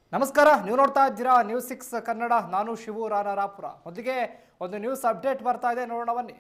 ನಮಸ್ಕಾರ ನೀವು ನೋಡ್ತಾ ಇದ್ದೀರಾ ನ್ಯೂಸ್ ಸಿಕ್ಸ್ ಕನ್ನಡ ನಾನು ಶಿವು ರಾನಾರಾಪುರ ಮೊದಲಿಗೆ ಒಂದು ನ್ಯೂಸ್ ಅಪ್ಡೇಟ್ ಬರ್ತಾ ಇದೆ ನೋಡೋಣ ಬನ್ನಿ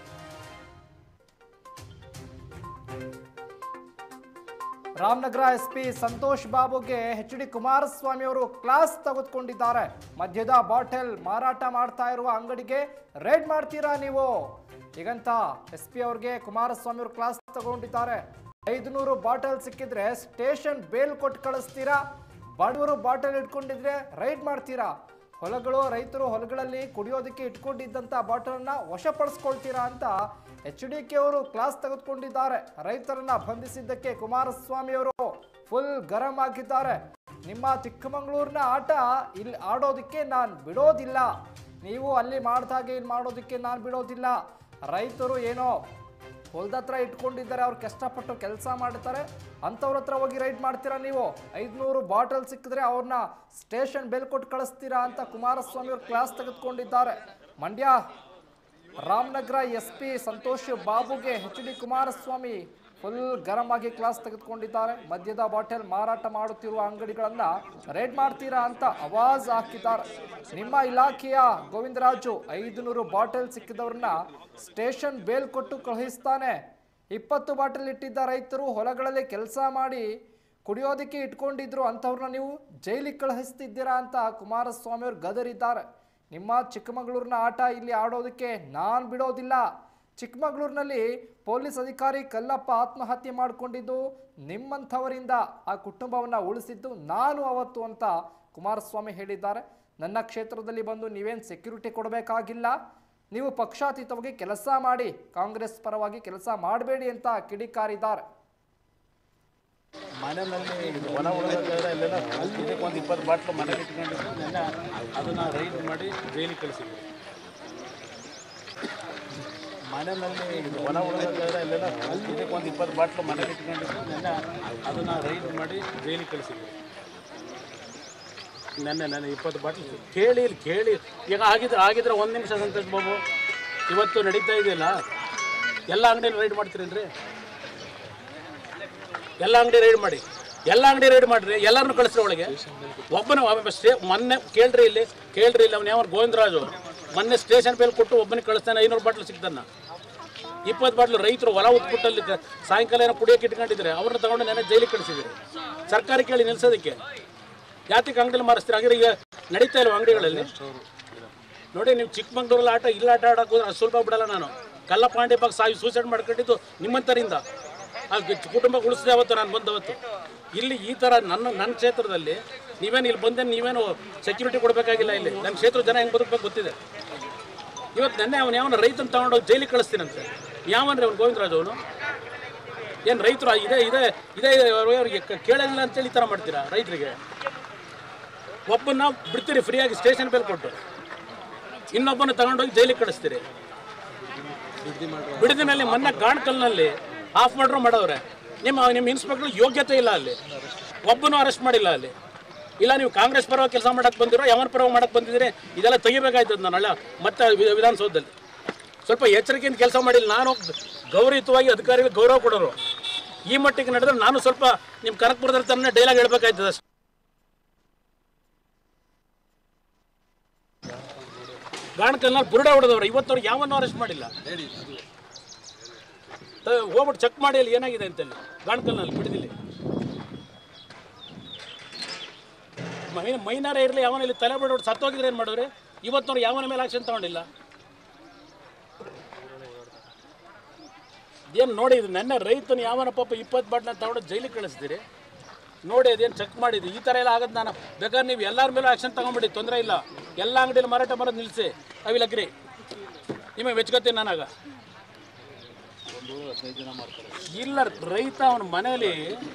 ರಾಮನಗರ ಎಸ್ ಪಿ ಸಂತೋಷ್ ಬಾಬುಗೆ ಎಚ್ ಡಿ ಕುಮಾರಸ್ವಾಮಿ ಅವರು ಕ್ಲಾಸ್ ತೆಗೆದುಕೊಂಡಿದ್ದಾರೆ ಮದ್ಯದ ಬಾಟಲ್ ಮಾರಾಟ ಮಾಡ್ತಾ ಇರುವ ಅಂಗಡಿಗೆ ರೇಡ್ ಮಾಡ್ತೀರಾ ನೀವು ಹೀಗಂತ ಎಸ್ ಪಿ ಅವ್ರಿಗೆ ಕುಮಾರಸ್ವಾಮಿ ಅವರು ಕ್ಲಾಸ್ ತಗೊಂಡಿದ್ದಾರೆ ಐದುನೂರು ಬಾಟಲ್ ಸಿಕ್ಕಿದ್ರೆ ಸ್ಟೇಷನ್ ಬೇಲ್ ಕೊಟ್ಟು ಕಳಿಸ್ತೀರಾ ಬಡವರು ಬಾಟಲ್ ಇಟ್ಕೊಂಡಿದ್ರೆ ರೈಡ್ ಮಾಡ್ತೀರಾ ಹೊಲಗಳು ರೈತರು ಹೊಲಗಳಲ್ಲಿ ಕುಡಿಯೋದಕ್ಕೆ ಇಟ್ಕೊಂಡಿದ್ದಂಥ ಬಾಟಲನ್ನ ವಶಪಡಿಸ್ಕೊಳ್ತೀರಾ ಅಂತ ಎಚ್ ಡಿ ಕೆ ಅವರು ಕ್ಲಾಸ್ ತೆಗೆದುಕೊಂಡಿದ್ದಾರೆ ರೈತರನ್ನ ಬಂಧಿಸಿದ್ದಕ್ಕೆ ಕುಮಾರಸ್ವಾಮಿ ಅವರು ಫುಲ್ ಗರಂ ಆಗಿದ್ದಾರೆ ನಿಮ್ಮ ಚಿಕ್ಕಮಗಳೂರಿನ ಆಟ ಇಲ್ಲಿ ಆಡೋದಕ್ಕೆ ನಾನು ಬಿಡೋದಿಲ್ಲ ನೀವು ಅಲ್ಲಿ ಮಾಡ್ದಾಗೆ ಇಲ್ಲಿ ಮಾಡೋದಕ್ಕೆ ನಾನು ಬಿಡೋದಿಲ್ಲ ರೈತರು ಏನೋ ಹೊಲದ ಹತ್ರ ಇಟ್ಕೊಂಡಿದ್ದಾರೆ ಅವ್ರು ಕಷ್ಟಪಟ್ಟು ಕೆಲಸ ಮಾಡ್ತಾರೆ ಅಂಥವ್ರ ಹತ್ರ ಹೋಗಿ ರೈಡ್ ಮಾಡ್ತೀರಾ ನೀವು ಐದುನೂರು ಬಾಟಲ್ ಸಿಕ್ಕಿದ್ರೆ ಅವ್ರನ್ನ ಸ್ಟೇಷನ್ ಬೆಲ್ ಕೊಟ್ಟು ಕಳಿಸ್ತೀರಾ ಅಂತ ಕುಮಾರಸ್ವಾಮಿ ಅವರು ಕ್ಲಾಸ್ ತೆಗೆದುಕೊಂಡಿದ್ದಾರೆ ಮಂಡ್ಯ ರಾಮನಗರ ಎಸ್ ಪಿ ಸಂತೋಷ್ ಬಾಬುಗೆ ಎಚ್ ಡಿ ಕುಮಾರಸ್ವಾಮಿ ಫುಲ್ ಗರಂ ಆಗಿ ಕ್ಲಾಸ್ ತೆಗೆದುಕೊಂಡಿದ್ದಾರೆ ಮದ್ಯದ ಬಾಟಲ್ ಮಾರಾಟ ಮಾಡುತ್ತಿರುವ ಅಂಗಡಿಗಳನ್ನ ರೇಡ್ ಮಾಡ್ತೀರಾ ಅಂತ ಅವಾಜ್ ಹಾಕಿದ್ದಾರೆ ನಿಮ್ಮ ಇಲಾಖೆಯ ಗೋವಿಂದರಾಜು ಐದುನೂರು ಬಾಟಲ್ ಸಿಕ್ಕಿದವ್ರನ್ನ ಸ್ಟೇಷನ್ ಬೇಲ್ ಕೊಟ್ಟು ಕಳುಹಿಸ್ತಾನೆ ಇಪ್ಪತ್ತು ಬಾಟಲ್ ಇಟ್ಟಿದ್ದ ರೈತರು ಹೊಲಗಳಲ್ಲಿ ಕೆಲಸ ಮಾಡಿ ಕುಡಿಯೋದಕ್ಕೆ ಇಟ್ಕೊಂಡಿದ್ರು ಅಂಥವ್ರನ್ನ ನೀವು ಜೈಲಿಗೆ ಕಳುಹಿಸ್ತಿದ್ದೀರಾ ಅಂತ ಕುಮಾರಸ್ವಾಮಿ ಅವರು ಗದರಿದ್ದಾರೆ ನಿಮ್ಮ ಚಿಕ್ಕಮಗಳೂರಿನ ಆಟ ಇಲ್ಲಿ ಆಡೋದಕ್ಕೆ ನಾನು ಬಿಡೋದಿಲ್ಲ ಚಿಕ್ಕಮಗಳೂರಿನಲ್ಲಿ ಪೊಲೀಸ್ ಅಧಿಕಾರಿ ಕಲ್ಲಪ್ಪ ಆತ್ಮಹತ್ಯೆ ಮಾಡಿಕೊಂಡಿದ್ದು ನಿಮ್ಮಂಥವರಿಂದ ಆ ಕುಟುಂಬವನ್ನು ಉಳಿಸಿದ್ದು ನಾನು ಅವತ್ತು ಅಂತ ಕುಮಾರಸ್ವಾಮಿ ಹೇಳಿದ್ದಾರೆ ನನ್ನ ಕ್ಷೇತ್ರದಲ್ಲಿ ಬಂದು ನೀವೇನು ಸೆಕ್ಯೂರಿಟಿ ಕೊಡಬೇಕಾಗಿಲ್ಲ ನೀವು ಪಕ್ಷಾತೀತವಾಗಿ ಕೆಲಸ ಮಾಡಿ ಕಾಂಗ್ರೆಸ್ ಪರವಾಗಿ ಕೆಲಸ ಮಾಡಬೇಡಿ ಅಂತ ಕಿಡಿಕಾರಿದ್ದಾರೆ ಮನೆಯಲ್ಲಿ ಹೊಲ ಉಳಿದ್ರೆ ಅಲ್ಲೆಲ್ಲ ಇದಕ್ಕೆ ಒಂದು ಇಪ್ಪತ್ತು ಬಾಟ್ಲು ಮನೇಲಿ ಇಟ್ಕೊಂಡಿದ್ದು ನೆನ್ನೆ ಅದನ್ನ ರೈಡ್ ಮಾಡಿ ಜೈಲಿಗೆ ಕಳಿಸಿದ್ವಿ ಮನೆಯಲ್ಲಿ ಹೊಲ ಉಳಿದ್ರೆ ಅಲ್ಲೆಲ್ಲ ಇದಕ್ಕೆ ಒಂದು ಇಪ್ಪತ್ತು ಬಾಟ್ಲು ಮನೇಲಿ ಇಟ್ಕೊಂಡಿದ್ದು ನೆನ್ನೆ ಅದನ್ನ ರೈಡ್ ಮಾಡಿ ಜೈಲಿಗೆ ಕಳಿಸಿದ್ವಿ ನೆನ್ನೆ ನೆನ್ನೆ ಇಪ್ಪತ್ತು ಬಾಟ್ಲು ಕೇಳಿ ಇಲ್ಲಿ ಕೇಳಿ ಈಗ ಆಗಿದ್ರೆ ಆಗಿದ್ರೆ ಒಂದು ನಿಮಿಷ ಸಂತೋಷ್ ಬಾಬು ಇವತ್ತು ನಡೀತಾ ಇದೆಯಲ್ಲ ಎಲ್ಲ ಅಂಗಡಿಯಲ್ಲಿ ರೈಡ್ ಮಾಡ್ತೀರೇನ್ರಿ ಎಲ್ಲ ಅಂಗಡಿ ರೈಡ್ ಮಾಡಿ ಎಲ್ಲ ಅಂಗಡಿ ರೈಡ್ ಮಾಡ್ರಿ ಎಲ್ಲರನ್ನು ಕಳಿಸ್ರಿ ಒಳಗೆ ಒಬ್ಬನ ಒಬ್ಬ ಸ್ಟೇ ಮೊನ್ನೆ ಕೇಳ್ರಿ ಇಲ್ಲಿ ಕೇಳ್ರಿ ಇಲ್ಲಿ ಅವ್ನು ಯಾವ ಗೋವಿಂದರಾಜು ಮೊನ್ನೆ ಸ್ಟೇಷನ್ ಬೇಲ್ ಕೊಟ್ಟು ಒಬ್ಬನಿಗೆ ಕಳಿಸ್ತಾನೆ ಐನೂರು ಬಾಟ್ಲು ಸಿಗ್ತಾನ ಇಪ್ಪತ್ತು ಬಾಟ್ಲು ರೈತರು ಹೊಲ ಉತ್ಬಿಟ್ಟಲ್ಲಿ ಕ- ಸಾಯಂಕಾಲ ಏನೋ ಕುಡಿಯೋಕೆ ಇಟ್ಕೊಂಡಿದ್ರೆ ಅವ್ರನ್ನ ತಗೊಂಡು ನೆನೆ ಜೈಲಿಗೆ ಕಳಿಸಿದ್ರು ಸರ್ಕಾರಿ ಕೇಳಿ ನಿಲ್ಸೋದಕ್ಕೆ ಯಾತಕ್ಕೆ ಅಂಗಡಿಲಿ ಮಾರಿಸ್ತೀರಿ ಹಂಗಾರೆ ಈಗ ನಡೀತಾ ಇಲ್ವ ಅಂಗಡಿಗಳಲ್ಲಿ ನೋಡಿ ನೀವು ಚಿಕ್ಕಮಂಗ್ಳೂರಲ್ಲಿ ಆಟ ಇಲ್ಲ ಆಟ ಆಡಕ್ಕೆ ಹೋದ್ರೆ ಅದು ಸುಲಭ ಬಿಡಲ್ಲ ನಾನು ಕಲ್ಲಪಾಂಡೆ ಪಾಕ್ ಸಾಯಿ ಸೂಸೈಡ್ ಮಾಡ್ಕೊಂಡಿದ್ದು ನಿಮ್ಮಂತರಿಂದ ಆ ಗ- ಕುಟುಂಬ ಉಳಿಸಿದೆ ಅವತ್ತು ನಾನು ಬಂದವತ್ತು ಇಲ್ಲಿ ಈ ಥರ ನನ್ನ ನನ್ನ ಕ್ಷೇತ್ರದಲ್ಲಿ ನೀವೇನು ಇಲ್ಲಿ ಬಂದೆ ನೀವೇನು ಸೆಕ್ಯೂರಿಟಿ ಕೊಡಬೇಕಾಗಿಲ್ಲ ಇಲ್ಲಿ ನನ್ನ ಕ್ಷೇತ್ರ ಜನ ಹೆಂಗೆ ಬದುಕಬೇಕು ಗೊತ್ತಿದೆ ಇವತ್ತು ನೆನ್ನೆ ಅವನು ಯಾವನ ರೈತನ ತಗೊಂಡೋಗಿ ಜೈಲಿಗೆ ಕಳಿಸ್ತೀನಂತೆ ಯಾವನ್ರಿ ಅವ್ನು ಗೋವಿಂದರಾಜ್ ಅವನು ಏನು ರೈತರು ಇದೇ ಇದೇ ಇದೇ ಅವ್ರಿಗೆ ಕ- ಕೇಳಲಿಲ್ಲ ಅಂತೇಳಿ ಈ ಥರ ಮಾಡ್ತೀರಾ ರೈತರಿಗೆ ಒಬ್ಬನ್ನ ಬಿಡ್ತೀರಿ ಫ್ರೀಯಾಗಿ ಸ್ಟೇಷನ್ ಬೇಲ್ ಕೊಟ್ಟು ಇನ್ನೊಬ್ಬನ ತಗೊಂಡೋಗಿ ಜೈಲಿಗೆ ಕಳಿಸ್ತೀರಿ ಬಿಡದಿನಲ್ಲಿ ಮೊನ್ನೆ ಗಾಣ್ಕಲ್ನಲ್ಲಿ ಆಫ್ ಮಾಡ್ರು ಮಾಡವ್ರೆ ನಿಮ್ಮ ನಿಮ್ಮ ಇನ್ಸ್ಪೆಕ್ಟರ್ ಯೋಗ್ಯತೆ ಇಲ್ಲ ಅಲ್ಲಿ ಒಬ್ಬನು ಅರೆಸ್ಟ್ ಮಾಡಿಲ್ಲ ಅಲ್ಲಿ ಇಲ್ಲ ನೀವು ಕಾಂಗ್ರೆಸ್ ಪರವಾಗಿ ಕೆಲಸ ಮಾಡಕ್ಕೆ ಬಂದಿರೋ ಯಾವನ ಪರವಾಗಿ ಮಾಡಕ್ಕೆ ಬಂದಿದ್ದೀರಿ ಇದೆಲ್ಲ ತೆಗಿಬೇಕಾಯ್ತದ ನಾನು ಅಲ್ಲ ಮತ್ತೆ ವಿ- ವಿಧಾನಸೌಧದಲ್ಲಿ ಸ್ವಲ್ಪ ಎಚ್ಚರಿಕೆಯಿಂದ ಕೆಲಸ ಮಾಡಿಲ್ಲ ನಾನು ಗೌರವಯುತವಾಗಿ ಅಧಿಕಾರಿಗಳಿಗೆ ಗೌರವ ಕೊಡೋರು ಈ ಮಟ್ಟಿಗೆ ನಡೆದ್ರೆ ನಾನು ಸ್ವಲ್ಪ ನಿಮ್ಮ ಕನಕಪುರದಲ್ಲಿ ತನ್ನ ಡೈಲಾಗ್ ಹೇಳ್ಬೇಕಾಯ್ತದ ಅಷ್ಟೇ ಗಾಣಕಲ್ನಲ್ಲಿ ಬುರುಡೆ ಹೊಡೆದವ್ರು ಇವತ್ತವ್ರಿಗೆ ಯಾವನ್ನೂ ಅರೆಸ್ಟ್ ಮಾಡಿಲ್ಲ ತ- ಹೋಗ್ಬಿಟ್ಟು ಚೆಕ್ ಮಾಡಿ ಅಲ್ಲಿ ಏನಾಗಿದೆ ಅಂತಲ್ಲಿ ಗಾಣಕಲ್ನಲ್ಲಿ ಬಿಡದಿಲ್ಲಿ ಮೈ ಮೈನಾರೇ ಇರಲಿ ಯಾವನ ಇಲ್ಲಿ ತಲೆ ಬಿಡೋಡು ಸತ್ತೋಗಿದ್ರೆ ಏನು ಮಾಡಿದ್ರೆ ಇವತ್ತವ್ರು ಯಾವನ ಮೇಲೆ ಆಕ್ಷನ್ ತಗೊಂಡಿಲ್ಲ ಏನು ನೋಡಿ ಇದು ನೆನ್ನೆ ರೈತನ ಯಾವನ ಪಾಪ ಇಪ್ಪತ್ತು ಬಾಟ್ನ ತಗೊಂಡು ಜೈಲಿಗೆ ಕಳಿಸ್ತೀರಿ ನೋಡಿ ಅದೇನು ಚೆಕ್ ಮಾಡಿದ್ವಿ ಈ ಥರ ಎಲ್ಲ ಆಗದು ನಾನು ಬೇಕಾದ್ರೆ ನೀವು ಎಲ್ಲರ ಮೇಲೂ ಆಕ್ಷನ್ ತಗೊಂಬಿಡಿ ತೊಂದರೆ ಇಲ್ಲ ಎಲ್ಲ ಅಂಗಡಿಯಲ್ಲಿ ಮಾರಾಟ ಮಾಡೋದು ನಿಲ್ಲಿಸಿ ಅವಿಲ್ ಅಗ್ರಿ ನಿಮಗೆ ಮೆಚ್ಕೋತೀನಿ ನಾನಾಗ ಇಲ್ಲ ರೈತ ಅವನ ಮನೇಲಿ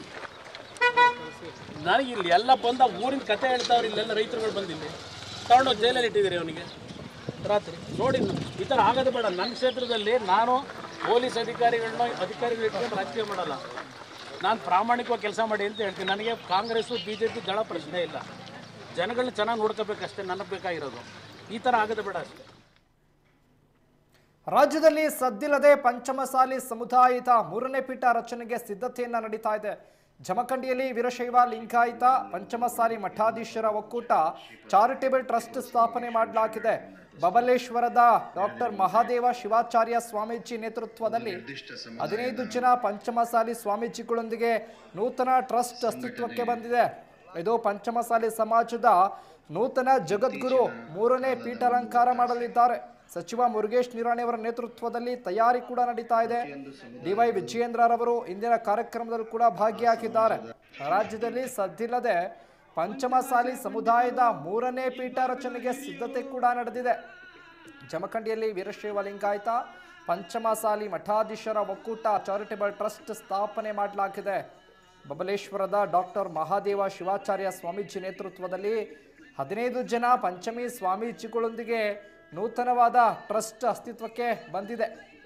ನನಗೆ ಇಲ್ಲಿ ಎಲ್ಲ ಬಂದ ಊರಿನ ಕತೆ ಹೇಳ್ತಾವ್ರಿ ಇಲ್ಲೆಲ್ಲ ರೈತರುಗಳು ಬಂದಿಲ್ಲಿ ತಗೊಂಡೋಗಿ ಜೈಲಲ್ಲಿ ಇಟ್ಟಿದ್ದೀರಿ ಅವನಿಗೆ ರಾತ್ರಿ ನೋಡಿ ಈ ಥರ ಆಗೋದು ಬೇಡ ನನ್ನ ಕ್ಷೇತ್ರದಲ್ಲಿ ನಾನು ಪೊಲೀಸ್ ಅಧಿಕಾರಿಗಳನ್ನ ಅಧಿಕಾರಿಗಳು ಇಟ್ಕೊಂಡು ರಾಜಕೀಯ ಮಾಡಲ್ಲ ನಾನು ಪ್ರಾಮಾಣಿಕವಾಗಿ ಕೆಲಸ ಮಾಡಿ ಅಂತ ಹೇಳ್ತೀನಿ ನನಗೆ ಕಾಂಗ್ರೆಸ್ಸು ಬಿ ಜೆ ಪಿ ದಳ ಪ್ರಶ್ನೆ ಇಲ್ಲ ಜನಗಳನ್ನ ಚೆನ್ನಾಗಿ ನೋಡ್ಕೋಬೇಕಷ್ಟೇ ನನಗೆ ಬೇಕಾಗಿರೋದು ಈ ಥರ ಆಗೋದು ಬೇಡ ಅಷ್ಟೇ ರಾಜ್ಯದಲ್ಲಿ ಸದ್ದಿಲ್ಲದೆ ಪಂಚಮಸಾಲಿ ಸಮುದಾಯದ ಮೂರನೇ ಪೀಠ ರಚನೆಗೆ ಸಿದ್ಧತೆಯನ್ನ ನಡೀತಾ ಇದೆ ಜಮಖಂಡಿಯಲ್ಲಿ ವೀರಶೈವ ಲಿಂಗಾಯತ ಪಂಚಮಸಾಲಿ ಮಠಾಧೀಶರ ಒಕ್ಕೂಟ ಚಾರಿಟೇಬಲ್ ಟ್ರಸ್ಟ್ ಸ್ಥಾಪನೆ ಮಾಡಲಾಗಿದೆ ಬಬಲೇಶ್ವರದ ಡಾಕ್ಟರ್ ಮಹಾದೇವ ಶಿವಾಚಾರ್ಯ ಸ್ವಾಮೀಜಿ ನೇತೃತ್ವದಲ್ಲಿ ಹದಿನೈದು ಜನ ಪಂಚಮಸಾಲಿ ಸ್ವಾಮೀಜಿಗಳೊಂದಿಗೆ ನೂತನ ಟ್ರಸ್ಟ್ ಅಸ್ತಿತ್ವಕ್ಕೆ ಬಂದಿದೆ ಇದು ಪಂಚಮಸಾಲಿ ಸಮಾಜದ ನೂತನ ಜಗದ್ಗುರು ಮೂರನೇ ಪೀಠಾಲಂಕಾರ ಮಾಡಲಿದ್ದಾರೆ ಸಚಿವ ಮುರುಗೇಶ್ ನಿರಾಣಿಯವರ ನೇತೃತ್ವದಲ್ಲಿ ತಯಾರಿ ಕೂಡ ನಡೀತಾ ಇದೆ ಡಿವೈ ವಿಜಯೇಂದ್ರರವರು ಇಂದಿನ ಕಾರ್ಯಕ್ರಮದಲ್ಲಿ ಕೂಡ ಭಾಗಿಯಾಗಿದ್ದಾರೆ ರಾಜ್ಯದಲ್ಲಿ ಸದ್ದಿಲ್ಲದೆ ಪಂಚಮಸಾಲಿ ಸಮುದಾಯದ ಮೂರನೇ ಪೀಠ ರಚನೆಗೆ ಸಿದ್ಧತೆ ಕೂಡ ನಡೆದಿದೆ ಜಮಖಂಡಿಯಲ್ಲಿ ವೀರಶೈವ ಲಿಂಗಾಯತ ಪಂಚಮಸಾಲಿ ಮಠಾಧೀಶರ ಒಕ್ಕೂಟ ಚಾರಿಟೇಬಲ್ ಟ್ರಸ್ಟ್ ಸ್ಥಾಪನೆ ಮಾಡಲಾಗಿದೆ ಬಬಲೇಶ್ವರದ ಡಾಕ್ಟರ್ ಮಹಾದೇವ ಶಿವಾಚಾರ್ಯ ಸ್ವಾಮೀಜಿ ನೇತೃತ್ವದಲ್ಲಿ ಹದಿನೈದು ಜನ ಪಂಚಮಿ ಸ್ವಾಮೀಜಿಗಳೊಂದಿಗೆ ನೂತನವಾದ ಟ್ರಸ್ಟ್ ಅಸ್ತಿತ್ವಕ್ಕೆ ಬಂದಿದೆ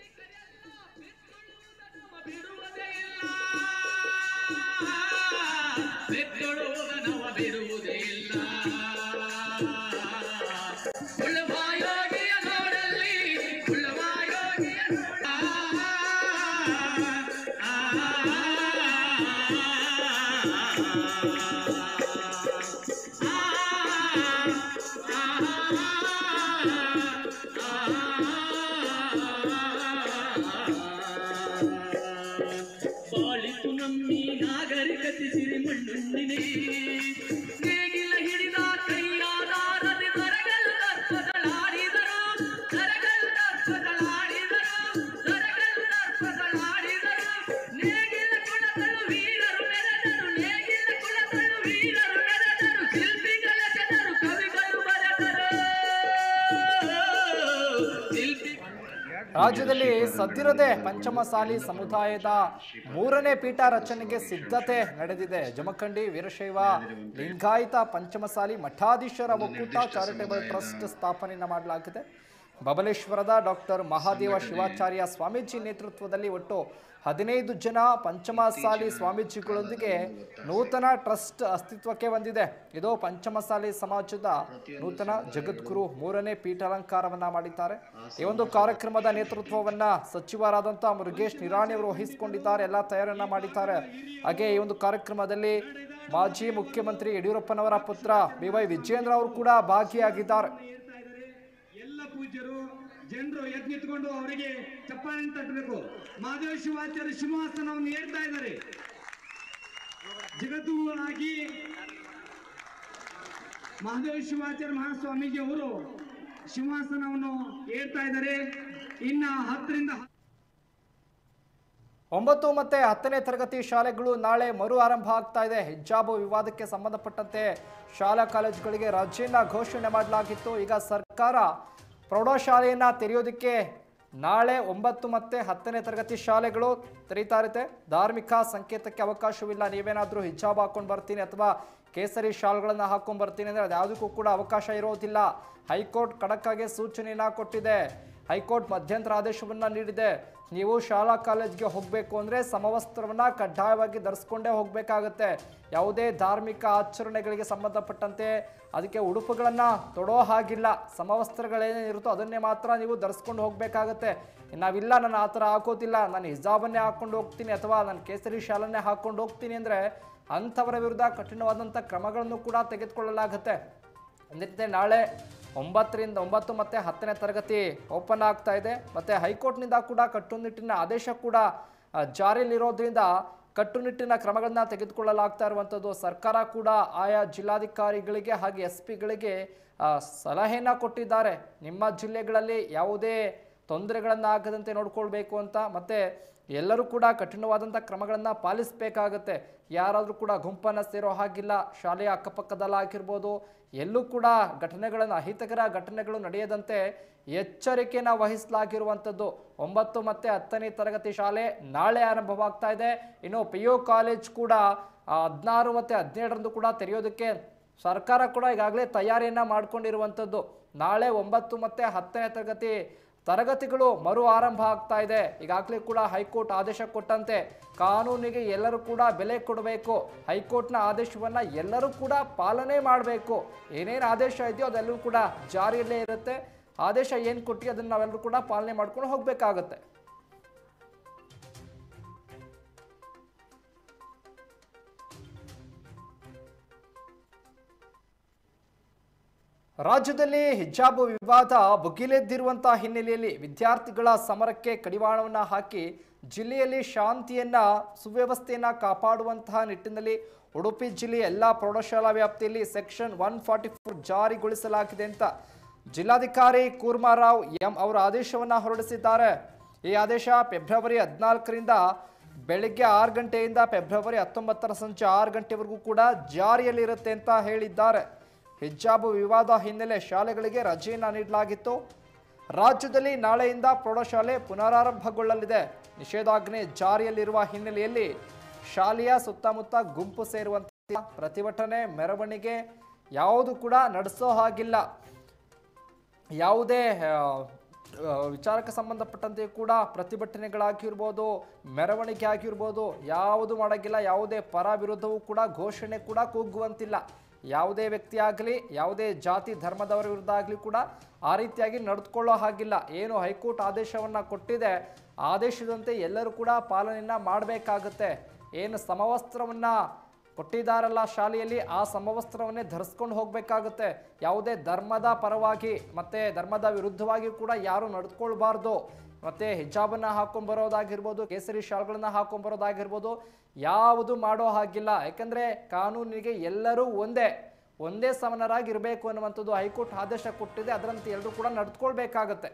ಬೆತ್ತೊಳುವುದನವ ಬಿಡುವುದೇ ಇಲ್ಲ ಉಳ್ಳವಾಯೋಗಿಯ ನೋಡಲ್ಲಿ ಉಳ್ಳವಾಯೋಗಿಯ ನೋಡ ಆ, ಬಾಳಿತು ನಮ್ಮಿ ನಾಗರಿಕತೆ ಸಿರಿ ಮಣ್ಣುಣ್ಣಿನೇ ನೇಗಿಲ ಹಿಡಿದ ಕೈಯಾದಾರದಿ ದರಗಲ್ ದರ್ಪದಳಾಡಿದರು ದರಗಲ್ ದರ್ಪದಳಾಡಿದರು ದರಗಲ್ ದರ್ಪದಳಾಡಿದರು ನೇಗಿಲ ಕುಲಗಳು ವೀರರು ಮೆರೆದರು ನೇಗಿಲ ಕುಲಗಳು ವೀರರು ಮೆರೆದರು ಶಿಲ್ಪಿಗಳ ಜನರು ಕವಿಗಳು ಬರೆದರು ಶಿಲ್ಪಿ ರಾಜ್ಯದಲ್ಲಿ ಸದ್ದಿರದೆ ಪಂಚಮಸಾಲಿ ಸಮುದಾಯದ ಮೂರನೇ ಪೀಠ ರಚನೆಗೆ ಸಿದ್ಧತೆ ನಡೆದಿದೆ ಜಮಖಂಡಿ ವೀರಶೈವ ಲಿಂಗಾಯತ ಪಂಚಮಸಾಲಿ ಮಠಾಧೀಶರ ಒಕ್ಕೂಟ ಚಾರಿಟೇಬಲ್ ಟ್ರಸ್ಟ್ ಸ್ಥಾಪನೆಯನ್ನು ಮಾಡಲಾಗಿದೆ ಬಬಲೇಶ್ವರದ ಡಾಕ್ಟರ್ ಮಹಾದೇವ ಶಿವಾಚಾರ್ಯ ಸ್ವಾಮೀಜಿ ನೇತೃತ್ವದಲ್ಲಿ ಒಟ್ಟು ಹದಿನೈದು ಜನ ಪಂಚಮಸಾಲಿ ಸ್ವಾಮೀಜಿಗಳೊಂದಿಗೆ ನೂತನ ಟ್ರಸ್ಟ್ ಅಸ್ತಿತ್ವಕ್ಕೆ ಬಂದಿದೆ ಇದು ಪಂಚಮಸಾಲಿ ಸಮಾಜದ ನೂತನ ಜಗದ್ಗುರು ಮೂರನೇ ಪೀಠಾಲಂಕಾರವನ್ನ ಮಾಡಿದ್ದಾರೆ ಈ ಒಂದು ಕಾರ್ಯಕ್ರಮದ ನೇತೃತ್ವವನ್ನ ಸಚಿವರಾದಂತಹ ಮುರುಗೇಶ್ ನಿರಾಣಿ ಅವರು ವಹಿಸಿಕೊಂಡಿದ್ದಾರೆ ಎಲ್ಲ ತಯಾರನ್ನ ಮಾಡಿದ್ದಾರೆ ಹಾಗೆ ಈ ಒಂದು ಕಾರ್ಯಕ್ರಮದಲ್ಲಿ ಮಾಜಿ ಮುಖ್ಯಮಂತ್ರಿ ಯಡಿಯೂರಪ್ಪನವರ ಪುತ್ರ ಬಿ ವೈ ವಿಜಯೇಂದ್ರ ಅವರು ಕೂಡ ಭಾಗಿಯಾಗಿದ್ದಾರೆ ಏರ್ತಾ ಇದ್ದಾರೆ ಎಲ್ಲ ಪೂಜ್ಯರು ಜನರು ಎದ್ದು ನಿಂತ್ಕೊಂಡು ಅವರಿಗೆ ಚಪ್ಪಾಳೆ ತಟ್ಟಬೇಕು ಮಹಾದೇವ ಶಿವಾಚಾರ್ಯ ಸಿಂಹಾಸನವನ್ನು ಏರ್ತಾ ಇದ್ದಾರೆ ಜಗದ್ಗುರುಗಳಾಗಿ ಮಹಾದೇವ ಶಿವಾಚಾರ್ಯ ಮಹಾಸ್ವಾಮೀಜಿ ಅವರು ಸಿಂಹಾಸನವನ್ನು ಏರ್ತಾ ಇದ್ದಾರೆ ಇನ್ನ ಹತ್ತರಿಂದ ಹ- ಒಂಬತ್ತು ಮತ್ತೆ ಹತ್ತನೇ ತರಗತಿ ಶಾಲೆಗಳು ನಾಳೆ ಮರು ಆರಂಭ ಆಗ್ತಾ ಇದೆ ಹಿಜಾಬು ವಿವಾದಕ್ಕೆ ಸಂಬಂಧಪಟ್ಟಂತೆ ಶಾಲಾ ಕಾಲೇಜುಗಳಿಗೆ ರಜೆಯನ್ನ ಘೋಷಣೆ ಮಾಡಲಾಗಿತ್ತು ಈಗ ಸರ್ಕಾರ ಪ್ರೌಢಶಾಲೆಯನ್ನ ತೆರೆಯೋದಕ್ಕೆ ನಾಳೆ ಒಂಬತ್ತು ಮತ್ತೆ ಹತ್ತನೇ ತರಗತಿ ಶಾಲೆಗಳು ತೆರೀತಾ ಇರುತ್ತೆ ಧಾರ್ಮಿಕ ಸಂಕೇತಕ್ಕೆ ಅವಕಾಶವಿಲ್ಲ ನೀವೇನಾದರೂ ಹಿಜಾಬ್ ಹಾಕೊಂಡು ಬರ್ತೀನಿ ಅಥವಾ ಕೇಸರಿ ಶಾಲ್ಗಳನ್ನು ಹಾಕೊಂಡು ಬರ್ತೀನಿ ಅಂದರೆ ಅದು ಯಾವುದಕ್ಕೂ ಕೂಡ ಅವಕಾಶ ಇರೋದಿಲ್ಲ ಹೈಕೋರ್ಟ್ ಖಡಕ್ಕಾಗಿ ಸೂಚನೆಯನ್ನ ಕೊಟ್ಟಿದೆ ಹೈಕೋರ್ಟ್ ಮಧ್ಯಂತರ ಆದೇಶವನ್ನ ನೀಡಿದೆ ನೀವು ಶಾಲಾ ಕಾಲೇಜ್ಗೆ ಹೋಗಬೇಕು ಅಂದರೆ ಸಮವಸ್ತ್ರವನ್ನ ಕಡ್ಡಾಯವಾಗಿ ಧರಿಸ್ಕೊಂಡೇ ಹೋಗಬೇಕಾಗತ್ತೆ ಯಾವುದೇ ಧಾರ್ಮಿಕ ಆಚರಣೆಗಳಿಗೆ ಸಂಬಂಧಪಟ್ಟಂತೆ ಅದಕ್ಕೆ ಉಡುಪುಗಳನ್ನು ತೊಡೋ ಹಾಗಿಲ್ಲ ಸಮವಸ್ತ್ರಗಳೇನಿರುತ್ತೋ ಅದನ್ನೇ ಮಾತ್ರ ನೀವು ಧರಿಸ್ಕೊಂಡು ಹೋಗಬೇಕಾಗತ್ತೆ ನಾವಿಲ್ಲ ನಾನು ಆ ಥರ ಹಾಕೋತಿಲ್ಲ ನಾನು ಹಿಜಾಬನ್ನೇ ಹಾಕ್ಕೊಂಡು ಹೋಗ್ತೀನಿ ಅಥವಾ ನಾನು ಕೇಸರಿ ಶಾಲನ್ನೇ ಹಾಕ್ಕೊಂಡು ಹೋಗ್ತೀನಿ ಅಂದರೆ ಅಂಥವರ ವಿರುದ್ಧ ಕಠಿಣವಾದಂಥ ಕ್ರಮಗಳನ್ನು ಕೂಡ ತೆಗೆದುಕೊಳ್ಳಲಾಗತ್ತೆ ಅಂದಿರುತ್ತೆ ನಾಳೆ ಒಂಬತ್ತರಿಂದ ಒಂಬತ್ತು ಮತ್ತು ಹತ್ತನೇ ತರಗತಿ ಓಪನ್ ಆಗ್ತಾ ಇದೆ ಮತ್ತು ಹೈಕೋರ್ಟ್ನಿಂದ ಕೂಡ ಕಟ್ಟುನಿಟ್ಟಿನ ಆದೇಶ ಕೂಡ ಆ, ಜಾರಿಯಲ್ಲಿರೋದ್ರಿಂದ ಕಟ್ಟುನಿಟ್ಟಿನ ಕ್ರಮಗಳನ್ನ ತೆಗೆದುಕೊಳ್ಳಲಾಗ್ತಾ ಇರುವಂಥದ್ದು ಸರ್ಕಾರ ಕೂಡ ಆಯಾ ಜಿಲ್ಲಾಧಿಕಾರಿಗಳಿಗೆ ಹಾಗೆ ಎಸ್ ಪಿಗಳಿಗೆ ಸಲಹೆಯನ್ನ ಕೊಟ್ಟಿದ್ದಾರೆ ನಿಮ್ಮ ಜಿಲ್ಲೆಗಳಲ್ಲಿ ಯಾವುದೇ ತೊಂದರೆಗಳನ್ನು ಆಗದಂತೆ ನೋಡ್ಕೊಳ್ಬೇಕು ಅಂತ ಮತ್ತು ಎಲ್ಲರೂ ಕೂಡ ಕಠಿಣವಾದಂಥ ಕ್ರಮಗಳನ್ನು ಪಾಲಿಸಬೇಕಾಗತ್ತೆ ಯಾರಾದರೂ ಕೂಡ ಗುಂಪನ್ನು ಸೇರೋ ಹಾಗಿಲ್ಲ ಶಾಲೆಯ ಅಕ್ಕಪಕ್ಕದಲ್ಲಾಗಿರ್ಬೋದು ಎಲ್ಲೂ ಕೂಡ ಘಟನೆಗಳನ್ನು ಅಹಿತಕರ ಘಟನೆಗಳು ನಡೆಯದಂತೆ ಎಚ್ಚರಿಕೆನ ವಹಿಸಲಾಗಿರುವಂಥದ್ದು ಒಂಬತ್ತು ಮತ್ತು ಹತ್ತನೇ ತರಗತಿ ಶಾಲೆ ನಾಳೆ ಆರಂಭವಾಗ್ತಾ ಇದೆ ಇನ್ನು ಪಿ ಯು ಕಾಲೇಜ್ ಕೂಡ ಹದಿನಾರು ಮತ್ತು ಹದಿನೇಳರಂದು ಕೂಡ ತೆರೆಯೋದಕ್ಕೆ ಸರ್ಕಾರ ಕೂಡ ಈಗಾಗಲೇ ತಯಾರಿಯನ್ನು ಮಾಡ್ಕೊಂಡಿರುವಂಥದ್ದು ನಾಳೆ ಒಂಬತ್ತು ಮತ್ತು ಹತ್ತನೇ ತರಗತಿ ತರಗತಿಗಳು ಮರು ಆರಂಭ ಆಗ್ತಾ ಇದೆ ಈಗಾಗಲೇ ಕೂಡ ಹೈಕೋರ್ಟ್ ಆದೇಶ ಕೊಟ್ಟಂತೆ ಕಾನೂನಿಗೆ ಎಲ್ಲರೂ ಕೂಡ ಬೆಲೆ ಕೊಡಬೇಕು ಹೈಕೋರ್ಟ್ನ ಆದೇಶವನ್ನ ಎಲ್ಲರೂ ಕೂಡ ಪಾಲನೆ ಮಾಡಬೇಕು ಏನೇನು ಆದೇಶ ಇದೆಯೋ ಅದೆಲ್ಲವೂ ಕೂಡ ಜಾರಿಯಲ್ಲೇ ಇರುತ್ತೆ ಆದೇಶ ಏನು ಕೊಟ್ಟು ಅದನ್ನು ನಾವೆಲ್ಲರೂ ಕೂಡ ಪಾಲನೆ ಮಾಡ್ಕೊಂಡು ಹೋಗಬೇಕಾಗತ್ತೆ ರಾಜ್ಯದಲ್ಲಿ ಹಿಜಾಬ್ ವಿವಾದ ಭುಗಿಲೆದ್ದಿರುವಂತಹ ಹಿನ್ನೆಲೆಯಲ್ಲಿ ವಿದ್ಯಾರ್ಥಿಗಳ ಸಮರಕ್ಕೆ ಕಡಿವಾಣವನ್ನ ಹಾಕಿ ಜಿಲ್ಲೆಯಲ್ಲಿ ಶಾಂತಿಯನ್ನ ಸುವ್ಯವಸ್ಥೆಯನ್ನ ಕಾಪಾಡುವಂತಹ ನಿಟ್ಟಿನಲ್ಲಿ ಉಡುಪಿ ಜಿಲ್ಲೆಯ ಎಲ್ಲ ಪ್ರೌಢಶಾಲಾ ವ್ಯಾಪ್ತಿಯಲ್ಲಿ ಸೆಕ್ಷನ್ ಒನ್ ಫಾರ್ಟಿ ಫೋರ್ ಜಾರಿಗೊಳಿಸಲಾಗಿದೆ ಅಂತ ಜಿಲ್ಲಾಧಿಕಾರಿ ಕೂರ್ಮಾರಾವ್ ಎಂ ಅವರ ಆದೇಶವನ್ನ ಹೊರಡಿಸಿದ್ದಾರೆ ಈ ಆದೇಶ ಫೆಬ್ರವರಿ ಹದಿನಾಲ್ಕರಿಂದ ಬೆಳಗ್ಗೆ ಆರು ಗಂಟೆಯಿಂದ ಫೆಬ್ರವರಿ ಹತ್ತೊಂಬತ್ತರ ಸಂಜೆ ಆರು ಗಂಟೆವರೆಗೂ ಕೂಡ ಜಾರಿಯಲ್ಲಿರುತ್ತೆ ಅಂತ ಹೇಳಿದ್ದಾರೆ ಹಿಜಾಬ್ ವಿವಾದ ಹಿನ್ನೆಲೆ ಶಾಲೆಗಳಿಗೆ ರಜೆಯನ್ನು ನೀಡಲಾಗಿತ್ತು ರಾಜ್ಯದಲ್ಲಿ ನಾಳೆಯಿಂದ ಪ್ರೌಢಶಾಲೆ ಪುನರಾರಂಭಗೊಳ್ಳಲಿದೆ ನಿಷೇಧಾಜ್ಞೆ ಜಾರಿಯಲ್ಲಿರುವ ಹಿನ್ನೆಲೆಯಲ್ಲಿ ಶಾಲೆಯ ಸುತ್ತಮುತ್ತ ಗುಂಪು ಸೇರುವಂತಹ ಪ್ರತಿಭಟನೆ ಮೆರವಣಿಗೆ ಯಾವುದು ಕೂಡ ನಡೆಸೋ ಹಾಗಿಲ್ಲ ಯಾವುದೇ ಆ, ಆ, ವಿಚಾರಕ್ಕೆ ಸಂಬಂಧಪಟ್ಟಂತೆ ಕೂಡ ಪ್ರತಿಭಟನೆಗಳಾಗಿರ್ಬೋದು ಮೆರವಣಿಗೆ ಆಗಿರ್ಬೋದು ಯಾವುದು ಮಾಡೋಂಗಿಲ್ಲ ಯಾವುದೇ ಪರ ವಿರುದ್ಧವೂ ಕೂಡ ಘೋಷಣೆ ಕೂಡ ಕೂಗುವಂತಿಲ್ಲ ಯಾವುದೇ ವ್ಯಕ್ತಿ ಆಗಲಿ ಯಾವುದೇ ಜಾತಿ ಧರ್ಮದವರ ವಿರುದ್ಧ ಆಗಲಿ ಕೂಡ ಆ ರೀತಿಯಾಗಿ ನಡೆದುಕೊಳ್ಳೋ ಹಾಗಿಲ್ಲ ಏನು ಹೈಕೋರ್ಟ್ ಆದೇಶವನ್ನು ಕೊಟ್ಟಿದೆ ಆದೇಶದಂತೆ ಎಲ್ಲರೂ ಕೂಡ ಪಾಲನೆಯನ್ನು ಮಾಡಬೇಕಾಗುತ್ತೆ ಏನು ಸಮವಸ್ತ್ರವನ್ನು ಕೊಟ್ಟಿದ್ದಾರಲ್ಲ ಶಾಲೆಯಲ್ಲಿ ಆ ಸಮವಸ್ತ್ರವನ್ನೇ ಧರಿಸ್ಕೊಂಡು ಹೋಗಬೇಕಾಗುತ್ತೆ ಯಾವುದೇ ಧರ್ಮದ ಪರವಾಗಿ ಮತ್ತೆ ಧರ್ಮದ ವಿರುದ್ಧವಾಗಿ ಕೂಡ ಯಾರು ನಡೆದುಕೊಳ್ಬಾರ್ದು ಮತ್ತೆ ಹಿಜಾಬನ್ನ ಹಾಕೊಂಡ್ ಬರೋದಾಗಿರ್ಬೋದು ಕೇಸರಿ ಶಾಲ್ಗಳನ್ನ ಹಾಕೊಂಡ್ ಬರೋದಾಗಿರ್ಬೋದು ಯಾವುದು ಮಾಡೋ ಹಾಗಿಲ್ಲ ಯಾಕಂದ್ರೆ ಕಾನೂನಿಗೆ ಎಲ್ಲರೂ ಒಂದೇ ಒಂದೇ ಸಮನರಾಗಿರ್ಬೇಕು ಅನ್ನುವಂಥದ್ದು ಹೈಕೋರ್ಟ್ ಆದೇಶ ಕೊಟ್ಟಿದೆ ಅದರಂತೆ ಎಲ್ಲರೂ ಕೂಡ ನಡೆದುಕೊಳ್ಬೇಕಾಗತ್ತೆ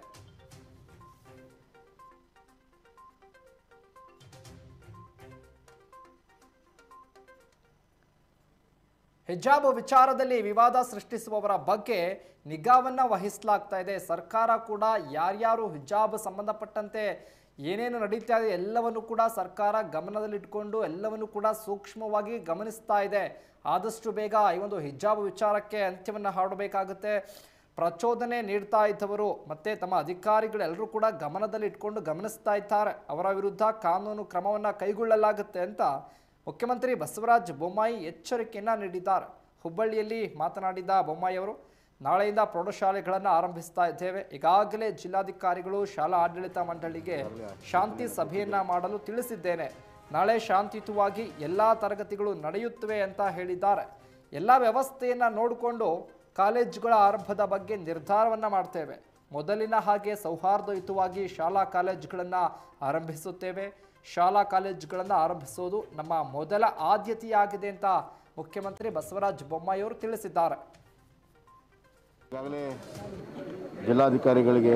ಹಿಜಾಬ್ ವಿಚಾರದಲ್ಲಿ ವಿವಾದ ಸೃಷ್ಟಿಸುವವರ ಬಗ್ಗೆ ನಿಗಾವನ್ನ ವಹಿಸಲಾಗ್ತಾ ಇದೆ ಸರ್ಕಾರ ಕೂಡ ಯಾರ್ಯಾರು ಹಿಜಾಬ್ ಸಂಬಂಧಪಟ್ಟಂತೆ ಏನೇನು ನಡೀತಾ ಇದೆ ಎಲ್ಲವನ್ನು ಕೂಡ ಸರ್ಕಾರ ಗಮನದಲ್ಲಿಟ್ಕೊಂಡು ಎಲ್ಲವನ್ನು ಕೂಡ ಸೂಕ್ಷ್ಮವಾಗಿ ಗಮನಿಸ್ತಾ ಇದೆ ಆದಷ್ಟು ಬೇಗ ಈ ಒಂದು ಹಿಜಾಬ್ ವಿಚಾರಕ್ಕೆ ಅಂತ್ಯವನ್ನು ಹಾಡಬೇಕಾಗುತ್ತೆ ಪ್ರಚೋದನೆ ನೀಡ್ತಾ ಇದ್ದವರು ಮತ್ತೆ ತಮ್ಮ ಅಧಿಕಾರಿಗಳೆಲ್ಲರೂ ಕೂಡ ಗಮನದಲ್ಲಿ ಇಟ್ಕೊಂಡು ಗಮನಿಸ್ತಾ ಇದ್ದಾರೆ ಅವರ ವಿರುದ್ಧ ಕಾನೂನು ಕ್ರಮವನ್ನು ಕೈಗೊಳ್ಳಲಾಗುತ್ತೆ ಅಂತ ಮುಖ್ಯಮಂತ್ರಿ ಬಸವರಾಜ ಬೊಮ್ಮಾಯಿ ಎಚ್ಚರಿಕೆಯನ್ನ ನೀಡಿದ್ದಾರೆ ಹುಬ್ಬಳ್ಳಿಯಲ್ಲಿ ಮಾತನಾಡಿದ ಬೊಮ್ಮಾಯಿ ಅವರು ನಾಳೆಯಿಂದ ಪ್ರೌಢಶಾಲೆಗಳನ್ನು ಆರಂಭಿಸ್ತಾ ಇದ್ದೇವೆ ಈಗಾಗಲೇ ಜಿಲ್ಲಾಧಿಕಾರಿಗಳು ಶಾಲಾ ಆಡಳಿತ ಮಂಡಳಿಗೆ ಶಾಂತಿ ಸಭೆಯನ್ನ ಮಾಡಲು ತಿಳಿಸಿದ್ದೇನೆ ನಾಳೆ ಶಾಂತಿಯುತವಾಗಿ ಎಲ್ಲ ತರಗತಿಗಳು ನಡೆಯುತ್ತವೆ ಅಂತ ಹೇಳಿದ್ದಾರೆ ಎಲ್ಲ ವ್ಯವಸ್ಥೆಯನ್ನ ನೋಡಿಕೊಂಡು ಕಾಲೇಜುಗಳ ಆರಂಭದ ಬಗ್ಗೆ ನಿರ್ಧಾರವನ್ನ ಮಾಡ್ತೇವೆ ಮೊದಲಿನ ಹಾಗೆ ಸೌಹಾರ್ದಯುತವಾಗಿ ಶಾಲಾ ಕಾಲೇಜುಗಳನ್ನು ಆರಂಭಿಸುತ್ತೇವೆ ಶಾಲಾ ಕಾಲೇಜುಗಳನ್ನು ಆರಂಭಿಸೋದು ನಮ್ಮ ಮೊದಲ ಆದ್ಯತೆಯಾಗಿದೆ ಅಂತ ಮುಖ್ಯಮಂತ್ರಿ ಬಸವರಾಜ ಬೊಮ್ಮಾಯಿ ಅವರು ತಿಳಿಸಿದ್ದಾರೆ ಈಗಾಗಲೇ ಜಿಲ್ಲಾಧಿಕಾರಿಗಳಿಗೆ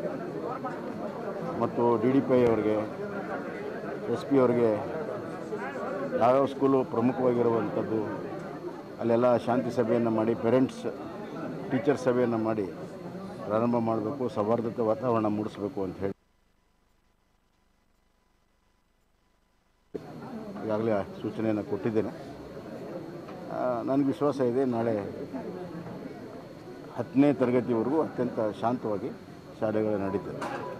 ಮತ್ತು ಡಿ ಡಿ ಪಿ ಐ ಅವರಿಗೆ ಎಸ್ ಪಿ ಅವರಿಗೆ ಯಾವ್ಯಾವ ಸ್ಕೂಲು ಪ್ರಮುಖವಾಗಿರುವಂಥದ್ದು ಅಲ್ಲೆಲ್ಲ ಶಾಂತಿ ಸಭೆಯನ್ನು ಮಾಡಿ ಪೇರೆಂಟ್ಸ್ ಟೀಚರ್ ಸಭೆಯನ್ನು ಮಾಡಿ ಪ್ರಾರಂಭ ಮಾಡಬೇಕು ಸೌಹಾರ್ದತೆ ವಾತಾವರಣ ಮೂಡಿಸಬೇಕು ಅಂತ ಹೇಳಿ ಈಗಾಗಲೇ ಸೂಚನೆಯನ್ನು ಕೊಟ್ಟಿದ್ದೇನೆ ಆ, ನನಗೆ ವಿಶ್ವಾಸ ಇದೆ ನಾಳೆ ಹತ್ತನೇ ತರಗತಿವರೆಗೂ ಅತ್ಯಂತ ಶಾಂತವಾಗಿ ಶಾಲೆಗಳು ನಡೀತದೆ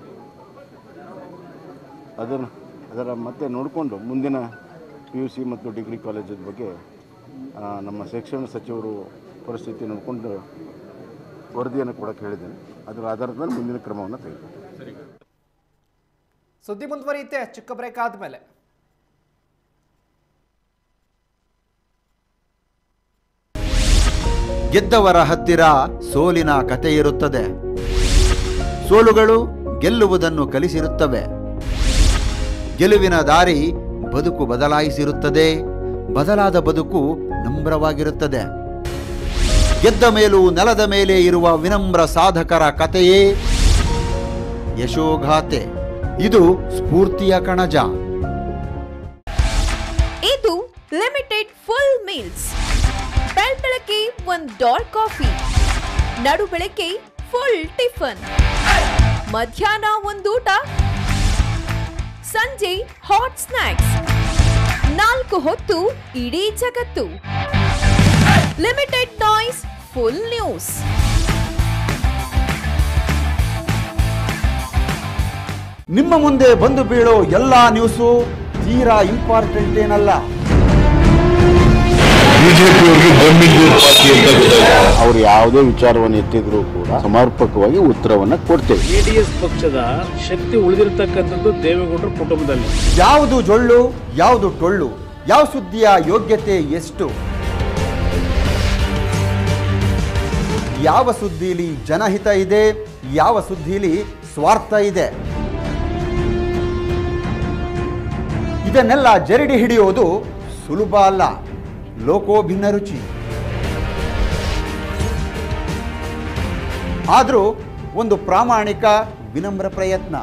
ಅದನ್ನು ಅದರ ಮತ್ತೆ ನೋಡಿಕೊಂಡು ಮುಂದಿನ ಪಿ ಯು ಸಿ ಮತ್ತು ಡಿಗ್ರಿ ಕಾಲೇಜದ ಬಗ್ಗೆ ಆ, ನಮ್ಮ ಶಿಕ್ಷಣ ಸಚಿವರು ಪರಿಸ್ಥಿತಿ ನೋಡಿಕೊಂಡು ವರದಿಯನ್ನು ಕೊಡೋಕ್ಕೆ ಹೇಳಿದ್ದೇನೆ ಅದರ ಆಧಾರದ ಮೇಲೆ ಮುಂದಿನ ಕ್ರಮವನ್ನು ತೆಗೆದುಕೊಂಡು ಸುದ್ದಿ ಮುಂದುವರಿಯುತ್ತೆ ಚಿಕ್ಕ ಬ್ರೇಕ್ ಆದ್ಮೇಲೆ ಗೆದ್ದವರ ಹತ್ತಿರ ಸೋಲಿನ ಕತೆ ಇರುತ್ತದೆ ಸೋಲುಗಳು ಗೆಲ್ಲುವುದನ್ನು ಕಲಿಸಿರುತ್ತವೆ ಗೆಲುವಿನ ದಾರಿ ಬದುಕು ಬದಲಾಯಿಸಿರುತ್ತದೆ ಬದಲಾದ ಬದುಕು ನಮ್ರವಾಗಿರುತ್ತದೆ ಗೆದ್ದ ಮೇಲೂ ನೆಲದ ಮೇಲೆ ಇರುವ ವಿನಮ್ರ ಸಾಧಕರ ಕಥೆಯೇ ಯಶೋಗಾಥೆ ಇದು ಸ್ಫೂರ್ತಿಯ ಕಣಜ ಇದು ಲಿಮಿಟೆಡ್ ಫುಲ್ ಮೀಲ್ಸ್ ಬೆಳಗ್ಗೆ ಒಂದ್ ಡಾಲ್ ಕಾಫಿ ನಡು ಬೆಳಗ್ಗೆ ಫುಲ್ ಟಿಫನ್ ಮಧ್ಯಾಹ್ನ ಒಂದೂಟ ಸಂಜೆ ಹಾಟ್ ಸ್ನ್ಯಾಕ್ಸ್ ನಾಲ್ಕು ಹೊತ್ತು ಇಡೀ ಜಗತ್ತು ಲಿಮಿಟೆಡ್ ನಾಯ್ಸ್ ಫುಲ್ ನ್ಯೂಸ್ ನಿಮ್ಮ ಮುಂದೆ ಬಂದು ಬೀಳೋ ಎಲ್ಲಾ ನ್ಯೂಸು ತೀರಾ ಇಂಪಾರ್ಟೆಂಟ್ ಏನಲ್ಲ ಅವರು ಯಾವುದೇ ವಿಚಾರವನ್ನು ಎತ್ತಿದ್ರೂ ಕೂಡ ಸಮರ್ಪಕವಾಗಿ ಉತ್ತರವನ್ನು ಕೊಡ್ತೇವೆ ಜೆಡಿಎಸ್ ಪಕ್ಷದ ಶಕ್ತಿ ಉಳಿದಿರತಕ್ಕಂಥದ್ದು ದೇವೇಗೌಡರ ಕುಟುಂಬದಲ್ಲಿ ಯಾವುದು ಜೊಳ್ಳು ಯಾವುದು ಟೊಳ್ಳು ಯಾವ ಸುದ್ದಿಯ ಯೋಗ್ಯತೆ ಎಷ್ಟು ಯಾವ ಸುದ್ದಿಲಿ ಜನಹಿತ ಇದೆ ಯಾವ ಸುದ್ದಿಲಿ ಸ್ವಾರ್ಥ ಇದೆ ಇದನ್ನೆಲ್ಲ ಜರಡಿ ಹಿಡಿಯೋದು ಸುಲಭ ಅಲ್ಲ ಲೋಕೋಭಿನ್ನ ರುಚಿ ಆದರೂ ಒಂದು ಪ್ರಾಮಾಣಿಕ ವಿನಮ್ರ ಪ್ರಯತ್ನ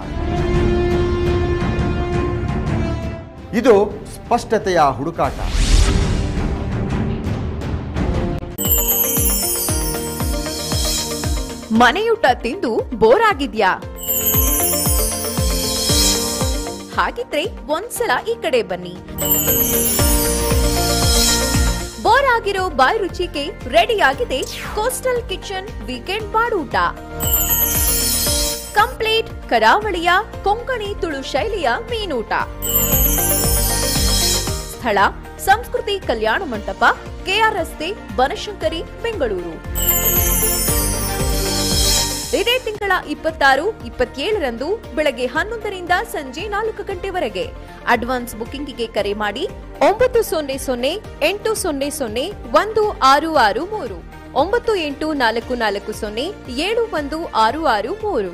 ಇದು ಸ್ಪಷ್ಟತೆಯ ಹುಡುಕಾಟ ಮನೆಯೂಟ ತಿಂದು ಬೋರ್ ಆಗಿದ್ಯಾ ಹಾಗಿದ್ರೆ ಒಂದ್ಸಲ ಈ ಕಡೆ ಬನ್ನಿ ಬೋರ್ ಆಗಿರೋ ಬಾಯ್ ರುಚಿಗೆ ರೆಡಿ ಆಗಿದೆ ಕೋಸ್ಟಲ್ ಕಿಚನ್ ವೀಕೆಂಡ್ ಬಾಡೂಟ ಕಂಪ್ಲೀಟ್ ಕರಾವಳಿಯ ಕೊಂಕಣಿ ತುಳು ಶೈಲಿಯ ಮೀನೂಟ ಸ್ಥಳ ಸಂಸ್ಕೃತಿ ಕಲ್ಯಾಣ ಮಂಟಪ ಕೆಆರ್ ರಸ್ತೆ ಬನಶಂಕರಿ ಬೆಂಗಳೂರು ಇದೇ ತಿಂಗಳ ಇಪ್ಪತ್ತಾರು ಇಪ್ಪತ್ತೇಳರಂದು ಬೆಳಗ್ಗೆ ಹನ್ನೊಂದರಿಂದ ಸಂಜೆ ನಾಲ್ಕು ಗಂಟೆವರೆಗೆ ಅಡ್ವಾನ್ಸ್ ಬುಕಿಂಗಿಗೆ ಕರೆ ಮಾಡಿ ಒಂಬತ್ತು ಸೊನ್ನೆ ಸೊನ್ನೆ ಎಂಟು ಸೊನ್ನೆ ಸೊನ್ನೆ ಒಂದು ಆರು ಆರು ಮೂರು ಒಂಬತ್ತು ಎಂಟು ನಾಲ್ಕು ನಾಲ್ಕು ಸೊನ್ನೆ ಏಳು ಒಂದು ಆರು ಆರು ಮೂರು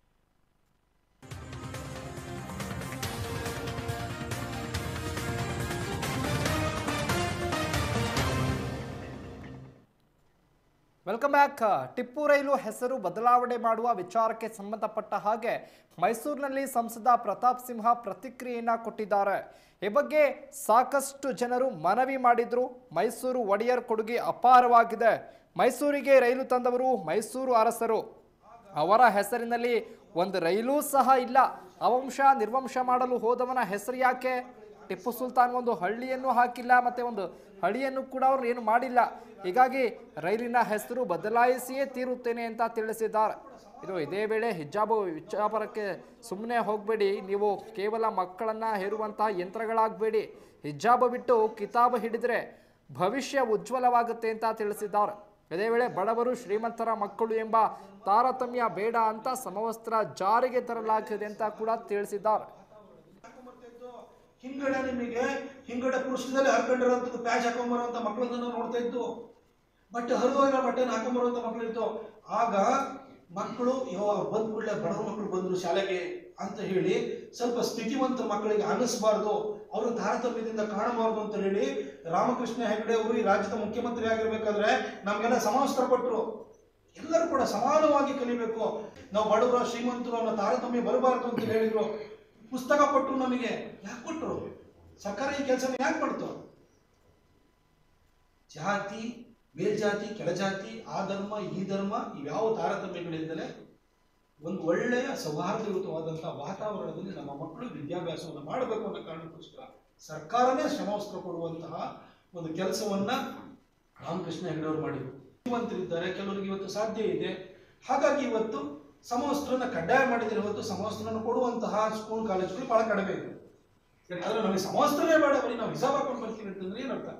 ವೆಲ್ಕಮ್ ಬ್ಯಾಕ್ ಟಿಪ್ಪು ರೈಲು ಹೆಸರು ಬದಲಾವಣೆ ಮಾಡುವ ವಿಚಾರಕ್ಕೆ ಸಂಬಂಧಪಟ್ಟ ಹಾಗೆ ಮೈಸೂರಿನಲ್ಲಿ ಸಂಸದ ಪ್ರತಾಪ್ ಸಿಂಹ ಪ್ರತಿಕ್ರಿಯೆಯನ್ನ ಕೊಟ್ಟಿದ್ದಾರೆ ಈ ಬಗ್ಗೆ ಸಾಕಷ್ಟು ಜನರು ಮನವಿ ಮಾಡಿದ್ರು ಮೈಸೂರು ಒಡೆಯರ್ ಕೊಡುಗೆ ಅಪಾರವಾಗಿದೆ ಮೈಸೂರಿಗೆ ರೈಲು ತಂದವರು ಮೈಸೂರು ಅರಸರು ಅವರ ಹೆಸರಿನಲ್ಲಿ ಒಂದು ರೈಲೂ ಸಹ ಇಲ್ಲ ಅವಂಶ ನಿರ್ವಂಶ ಮಾಡಲು ಹೋದವನ ಹೆಸರು ಯಾಕೆ ಟಿಪ್ಪು ಸುಲ್ತಾನ್ ಒಂದು ಹಳ್ಳಿಯನ್ನು ಹಾಕಿಲ್ಲ ಮತ್ತೆ ಒಂದು ಹಳ್ಳಿಯನ್ನು ಕೂಡ ಅವರು ಏನು ಮಾಡಿಲ್ಲ ಹೀಗಾಗಿ ರೈಲಿನ ಹೆಸರು ಬದಲಾಯಿಸಿಯೇ ತೀರುತ್ತೇನೆ ಅಂತ ತಿಳಿಸಿದ್ದಾರೆ ಇದು ಇದೇ ವೇಳೆ ಹಿಜಾಬು ವಿಚಾರಕ್ಕೆ ಸುಮ್ಮನೆ ಹೋಗಬೇಡಿ ನೀವು ಕೇವಲ ಮಕ್ಕಳನ್ನ ಹೇರುವಂತಹ ಯಂತ್ರಗಳಾಗಬೇಡಿ ಹಿಜಾಬ್ ಬಿಟ್ಟು ಕಿತಾಬ್ ಹಿಡಿದ್ರೆ ಭವಿಷ್ಯ ಉಜ್ವಲವಾಗುತ್ತೆ ಅಂತ ತಿಳಿಸಿದ್ದಾರೆ ಇದೇ ವೇಳೆ ಬಡವರು ಶ್ರೀಮಂತರ ಮಕ್ಕಳು ಎಂಬ ತಾರತಮ್ಯ ಬೇಡ ಅಂತ ಸಮವಸ್ತ್ರ ಜಾರಿಗೆ ತರಲಾಗಿದೆ ಅಂತ ಕೂಡ ತಿಳಿಸಿದ್ದಾರೆ ಹಿಂಗಡೆ ನಿಮಗೆ ಹಿಂಗಡೆ ಪುರುಷದಲ್ಲಿ ಹರ್ಕೊಂಡಿರೋಂಥದ್ದು ಪ್ಯಾಚ್ ಹಾಕೊಂಬರುವಂತ ಮಕ್ಕಳನ್ನ ನಾವು ನೋಡ್ತಾ ಇದ್ದು ಬಟ್ಟೆ ಹರಿದೋಗಿರೋ ಬಟ್ಟೆನ ಹಾಕೊಂಬರುವಂತ ಮಕ್ಕಳು ಇತ್ತು ಆಗ ಮಕ್ಕಳು ಯಾವಾಗ ಬಂದ್ ಕೂಡಲೇ ಬಡವ ಮಕ್ಕಳು ಬಂದ್ರು ಶಾಲೆಗೆ ಅಂತ ಹೇಳಿ ಸ್ವಲ್ಪ ಸ್ಥಿತಿವಂತ ಮಕ್ಕಳಿಗೆ ಅನಿಸ್ಬಾರ್ದು ಅವರು ತಾರತಮ್ಯದಿಂದ ಕಾಣಬಾರ್ದು ಅಂತ ಹೇಳಿ ರಾಮಕೃಷ್ಣ ಹೆಗಡೆ ಅವರು ಈ ರಾಜ್ಯದ ಮುಖ್ಯಮಂತ್ರಿ ಆಗಿರ್ಬೇಕಾದ್ರೆ ನಮ್ಗೆಲ್ಲ ಸಮವಸ್ತ್ರ ಕೊಟ್ಟರು ಎಲ್ಲರೂ ಕೂಡ ಸಮಾನವಾಗಿ ಕಲಿಬೇಕು ನಾವು ಬಡವರ ಶ್ರೀಮಂತರು ಅನ್ನೋ ತಾರತಮ್ಯ ಬರಬಾರದು ಅಂತ ಹೇಳಿದ್ರು ಪುಸ್ತಕ ಕೊಟ್ಟರು ನಮಗೆ ಯಾಕೆ ಕೊಟ್ಟರು ಸರ್ಕಾರ ಈ ಕೆಲಸ ಯಾಕೆ ಮಾಡ್ತು ಜಾತಿ ಮೇಲ್ಜಾತಿ ಕೆಳಜಾತಿ ಆ ಧರ್ಮ ಈ ಧರ್ಮ ಇವ್ಯಾವ ತಾರತಮ್ಯಗಳಿಂದಲೇ ಒಂದು ಒಳ್ಳೆಯ ಸೌಹಾರ್ದಯುತವಾದಂಥ ವಾತಾವರಣದಲ್ಲಿ ನಮ್ಮ ಮಕ್ಕಳು ವಿದ್ಯಾಭ್ಯಾಸವನ್ನು ಮಾಡಬೇಕು ಅನ್ನೋ ಕಾರಣಕ್ಕೋಸ್ಕರ ಸರ್ಕಾರನೇ ಶ್ರಮವಸ್ತ್ರ ಕೊಡುವಂತಹ ಒಂದು ಕೆಲಸವನ್ನ ರಾಮಕೃಷ್ಣ ಹೆಗಡೆ ಅವರು ಮಾಡಿದರು ಶ್ರೀಮಂತರಿದ್ದಾರೆ ಕೆಲವರಿಗೆ ಇವತ್ತು ಸಾಧ್ಯ ಇದೆ ಹಾಗಾಗಿ ಇವತ್ತು ಸಮವಸ್ತ್ರನ ಕಡ್ಡಾಯ ಮಾಡಿದರೆ ಇವತ್ತು ಸಮವಸ್ತ್ರನ ಕೊಡುವಂತಹ ಸ್ಕೂಲ್ ಕಾಲೇಜುಗಳು ಬಹಳ ಕಡಿಮೆ ಇದೆ ಆದ್ರೆ ನಮಗೆ ಸಮವಸ್ತ್ರನೇ ಬೇಡ ಬರೀ ನಾವು ಹಿಸಾಬ್ ಹಾಕೊಂಡು ಬರ್ತೀವಿ ಅಂತಂದ್ರೆ ಏನರ್ಥ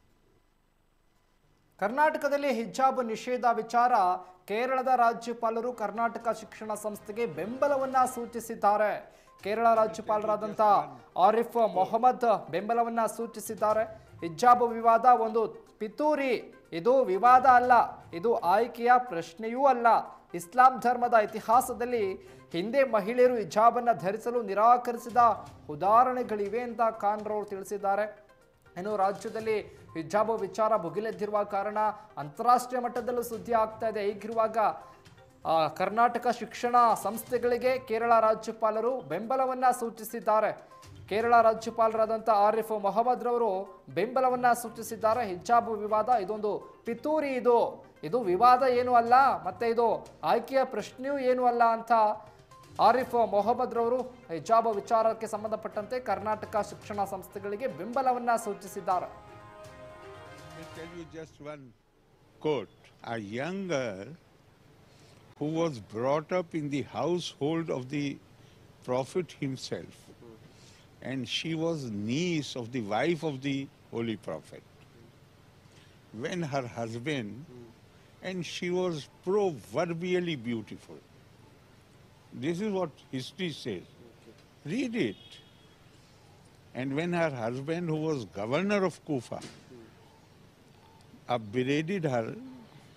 ಕರ್ನಾಟಕದಲ್ಲಿ ಹಿಜಾಬ್ ನಿಷೇಧ ವಿಚಾರ ಕೇರಳದ ರಾಜ್ಯಪಾಲರು ಕರ್ನಾಟಕ ಶಿಕ್ಷಣ ಸಂಸ್ಥೆಗೆ ಬೆಂಬಲವನ್ನ ಸೂಚಿಸಿದ್ದಾರೆ ಕೇರಳ ರಾಜ್ಯಪಾಲರಾದಂಥ ಆರಿಫ್ ಮೊಹಮ್ಮದ್ ಬೆಂಬಲವನ್ನ ಸೂಚಿಸಿದ್ದಾರೆ ಹಿಜಾಬ್ ವಿವಾದ ಒಂದು ಪಿತೂರಿ ಇದು ವಿವಾದ ಅಲ್ಲ ಇದು ಆಯ್ಕೆಯ ಪ್ರಶ್ನೆಯೂ ಅಲ್ಲ ಇಸ್ಲಾಂ ಧರ್ಮದ ಇತಿಹಾಸದಲ್ಲಿ ಹಿಂದೆ ಮಹಿಳೆಯರು ಹಿಜಾಬನ್ನು ಧರಿಸಲು ನಿರಾಕರಿಸಿದ ಉದಾಹರಣೆಗಳಿವೆ ಅಂತ ಖಾನ್ರವರು ತಿಳಿಸಿದ್ದಾರೆ ಇನ್ನು ರಾಜ್ಯದಲ್ಲಿ ಹಿಜಾಬ್ ವಿಚಾರ ಭುಗಿಲೆದ್ದಿರುವ ಕಾರಣ ಅಂತಾರಾಷ್ಟ್ರೀಯ ಮಟ್ಟದಲ್ಲೂ ಸುದ್ದಿ ಆಗ್ತಾ ಇದೆ ಹೀಗಿರುವಾಗ ಆ, ಕರ್ನಾಟಕ ಶಿಕ್ಷಣ ಸಂಸ್ಥೆಗಳಿಗೆ ಕೇರಳ ರಾಜ್ಯಪಾಲರು ಬೆಂಬಲವನ್ನ ಸೂಚಿಸಿದ್ದಾರೆ ಕೇರಳ ರಾಜ್ಯಪಾಲರಾದಂಥ ಆರಿಫ್ ಮೊಹಮ್ಮದ್ ರವರು ಬೆಂಬಲವನ್ನ ಸೂಚಿಸಿದ್ದಾರೆ ಹಿಜಾಬ್ ವಿವಾದ ಇದೊಂದು ಪಿತೂರಿ ಇದು ಇದು ವಿವಾದ ಏನೂ ಅಲ್ಲ ಮತ್ತೆ ಇದು ಆಯ್ಕೆಯ ಪ್ರಶ್ನೆಯೂ ಏನೂ ಅಲ್ಲ ಅಂತ ಆರಿಫ್ ಮೊಹಮ್ಮದ್ ರವರು ಹಿಜಾಬ್ ವಿಚಾರಕ್ಕೆ ಸಂಬಂಧಪಟ್ಟಂತೆ ಕರ್ನಾಟಕ ಶಿಕ್ಷಣ ಸಂಸ್ಥೆಗಳಿಗೆ ಬೆಂಬಲವನ್ನ ಸೂಚಿಸಿದ್ದಾರೆ Let me tell you just one quote. A young girl who was brought up in the household of the Prophet himself, and she was niece of the wife of the Holy Prophet. When her husband, and she was proverbially beautiful. This is what history says. Read it. And when her husband, who was governor of Kufa, upbraided her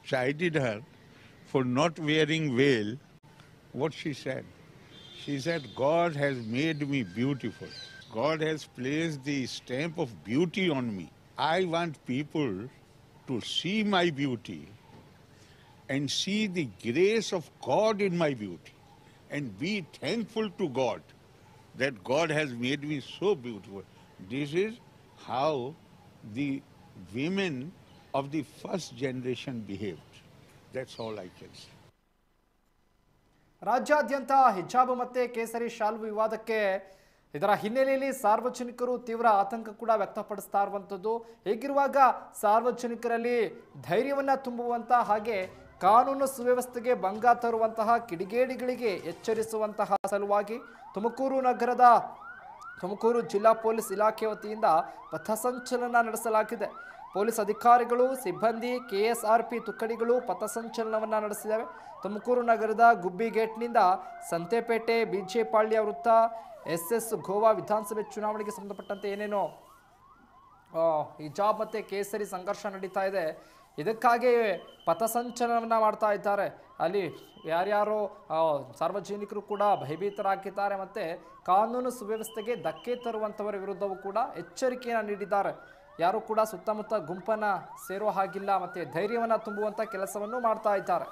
chided her for not wearing veil, what she said? She said, God has made me beautiful. God has placed the stamp of beauty on me. I want people to see my beauty and see the grace of God in my beauty and be thankful to God that God has made me so beautiful. This is how the women of the first generation behaved. That's all I can say. ರಾಜ್ಯಾದ್ಯಂತ ಹಿಜಾಬ್ ಮತ್ತೆ ಕೇಸರಿ ಶಾಲ್ವು ವಿವಾದಕ್ಕೆ ಇದರ ಹಿನ್ನೆಲೆಯಲ್ಲಿ ಸಾರ್ವಜನಿಕರು ತೀವ್ರ ಆತಂಕ ಕೂಡ ವ್ಯಕ್ತಪಡಿಸ್ತಾ ಇರುವಂಥದ್ದು ಹೀಗಿರುವಾಗ ಸಾರ್ವಜನಿಕರಲ್ಲಿ ಧೈರ್ಯವನ್ನ ತುಂಬುವಂತ ಹಾಗೆ ಕಾನೂನು ಸುವ್ಯವಸ್ಥೆಗೆ ಭಂಗ ತರುವಂತಹ ಕಿಡಿಗೇಡಿಗಳಿಗೆ ಎಚ್ಚರಿಸುವಂತಹ ಸಲುವಾಗಿ ತುಮಕೂರು ನಗರದ ತುಮಕೂರು ಜಿಲ್ಲಾ ಪೊಲೀಸ್ ಇಲಾಖೆ ವತಿಯಿಂದ ಪಥಸಂಚಲನ ನಡೆಸಲಾಗಿದೆ ಪೊಲೀಸ್ ಅಧಿಕಾರಿಗಳು ಸಿಬ್ಬಂದಿ ಕೆಎಸ್ಆರ್ಪಿ ತುಕಡಿಗಳು ಪಥಸಂಚಲನವನ್ನು ನಡೆಸಿದವೆ ತುಮಕೂರು ನಗರದ ಗುಬ್ಬಿ ಗೇಟ್ನಿಂದ ಸಂತೆಪೇಟೆ ಬಿಜೆಪಾಳ್ಯ ವೃತ್ತ ಎಸ್ ಎಸ್ ಗೋವಾ ವಿಧಾನಸಭೆ ಚುನಾವಣೆಗೆ ಸಂಬಂಧಪಟ್ಟಂತೆ ಏನೇನೋ ಆ, ಹಿಜಾಬ್ ಮತ್ತು ಕೇಸರಿ ಸಂಘರ್ಷ ನಡೀತಾ ಇದೆ ಇದಕ್ಕಾಗಿ ಪಥಸಂಚಲನವನ್ನು ಮಾಡ್ತಾ ಇದ್ದಾರೆ ಅಲ್ಲಿ ಯಾರ್ಯಾರೋ ಆ, ಸಾರ್ವಜನಿಕರು ಕೂಡ ಭಯಭೀತರಾಗಿದ್ದಾರೆ ಮತ್ತು ಕಾನೂನು ಸುವ್ಯವಸ್ಥೆಗೆ ಧಕ್ಕೆ ತರುವಂಥವರ ವಿರುದ್ಧವೂ ಕೂಡ ಎಚ್ಚರಿಕೆಯನ್ನು ನೀಡಿದ್ದಾರೆ ಯಾರು ಕೂಡ ಸುತ್ತಮುತ್ತ ಗುಂಪನ್ನು ಸೇರೋ ಹಾಗಿಲ್ಲ ಮತ್ತು ಧೈರ್ಯವನ್ನು ತುಂಬುವಂಥ ಕೆಲಸವನ್ನು ಮಾಡ್ತಾ ಇದ್ದಾರೆ